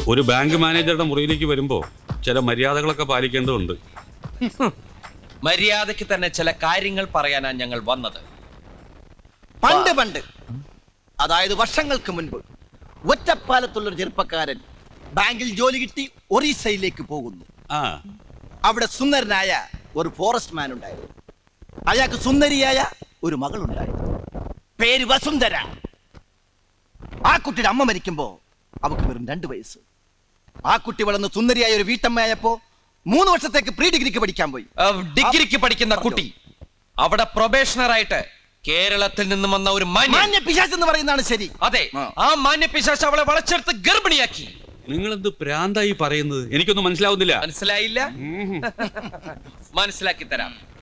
ഒരു ബാങ്ക് മാനേജറുടെ മുറിയിലേക്ക് വരുമ്പോ ചില മര്യാദകളൊക്കെ പാലിക്കേണ്ടതുണ്ട് മര്യാദയ്ക്ക് തന്നെ ചില കാര്യങ്ങൾ പറയാനാണ് ഞങ്ങൾ വന്നത് പണ്ട് പണ്ട് അതായത് വർഷങ്ങൾക്ക് മുൻപ് ഒറ്റപ്പാലത്തുള്ള ഒരു ചെറുപ്പക്കാരൻ ബാങ്കിൽ ജോലി കിട്ടി ഒറീസയിലേക്ക് പോകുന്നു ആ അവിടെ സുന്ദരനായ ഒരു ഫോറസ്റ്റ് മാൻ ഉണ്ടായിരുന്നു അയാൾക്ക് സുന്ദരിയായ ഒരു മകളുണ്ടായിരുന്നു പേര് വസുന്ധര ആ കുട്ടിയുടെ അമ്മ മരിക്കുമ്പോ അവക്ക് വെറും രണ്ട് വയസ്സ് ആ കുട്ടി വളർന്ന് സുന്ദരിയായ ഒരു വീട്ടമ്മയായപ്പോ മൂന്ന് വർഷത്തേക്ക് പ്രീ ഡിഗ്രിക്ക് പഠിക്കാൻ പോയി ആ, ഡിഗ്രിക്ക് പഠിക്കുന്ന കുട്ടി അവിടെ പ്രൊബേഷണർ ആയിട്ട് കേരളത്തിൽ നിന്നും വന്ന ഒരു മാന്യൻ മാന്യ പിശാച് എന്ന് പറയുന്നതാണ് ശരി അതെ ആ. ആ മാന്യ പിശാച് അവളെ വളച്ചെടുത്ത് ഗർഭിണിയാക്കി നിങ്ങളെന്ത് പ്രാന്തായി പറയുന്നത് എനിക്കൊന്നും മനസ്സിലാവുന്നില്ല മനസ്സിലായില്ല മനസ്സിലാക്കി തരാം